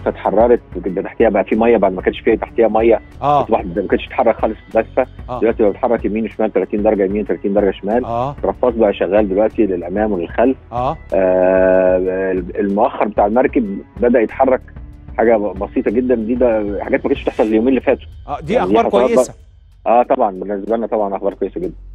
البسفه اتحررت بقى تحتيها بقى في ميه بعد ما كانش فيها تحتيها ميه اه اصبحت ما كانتش تتحرك خالص البسفه آه. دلوقتي بقى بتتحرك يمين وشمال 30 درجه يمين 30 درجه شمال اه الرفاص بقى شغال دلوقتي للامام وللخلف اه آه المؤخر بتاع المركب بدا يتحرك حاجه بسيطه جدا دي ده حاجات ما كانتش بتحصل اليومين اللي فاتوا اه دي يعني دي اخبار حصلات بقى. كويسه اه طبعا بالنسبه لنا طبعا اخبار كويسه جدا